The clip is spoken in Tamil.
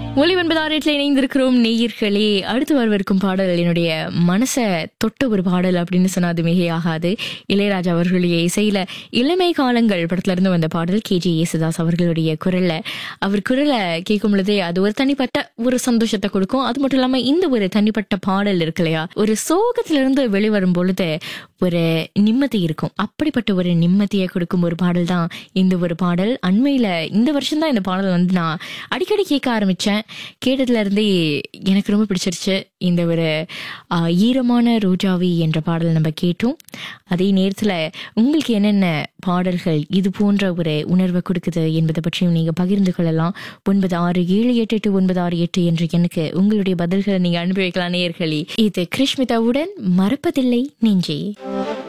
ஒலி ஒன்பதாயிரத்தில் இணைந்திருக்கிறோம் நேயர்களே அடுத்து வரவிருக்கும் பாடல் என்னுடைய மனசை தொட்ட ஒரு பாடல் அப்படின்னு சொன்னா அது மிகையாகாது இளையராஜா அவர்களுடைய இசையில இளமை காலங்கள் படத்துல இருந்து வந்த பாடல் கே ஜே யேசுதாஸ் அவர்களுடைய குரல்ல அவர் குரலை கேட்கும் பொழுதே அது ஒரு தனிப்பட்ட ஒரு சந்தோஷத்தை கொடுக்கும் அது மட்டும் இல்லாம இந்த ஒரு தனிப்பட்ட பாடல் இருக்கு இல்லையா ஒரு சோகத்திலிருந்து வெளிவரும் பொழுது ஒரு நிம்மதி இருக்கும் அப்படிப்பட்ட ஒரு நிம்மதியை கொடுக்கும் ஒரு பாடல் தான் இந்த ஒரு பாடல் அண்மையில இந்த வருஷம் தான் இந்த பாடல் வந்து நான் அடிக்கடி கேட்க ஆரம்பிச்சேன் கேட்டதுல இருந்தே எனக்கு ரொம்ப பிடிச்சிருச்சு இந்த ஒரு ஆ, ஈரமான ரோஜாவி என்ற பாடல் நம்ம கேட்டோம் அதே நேரத்துல உங்களுக்கு என்னென்ன பாடல்கள் இது போன்ற ஒரு உணர்வை கொடுக்குது என்பதை பற்றியும் நீங்க பகிர்ந்து கொள்ளலாம் ஒன்பது ஆறு ஏழு எட்டு எட்டு ஒன்பது ஆறு எட்டு என்ற எனக்கு உங்களுடைய பதில்களை நீங்க அனுப்பி வைக்கலாம் நேயர்களே இது கிருஷ்மிதாவுடன் மறப்பதில்லை நெஞ்சே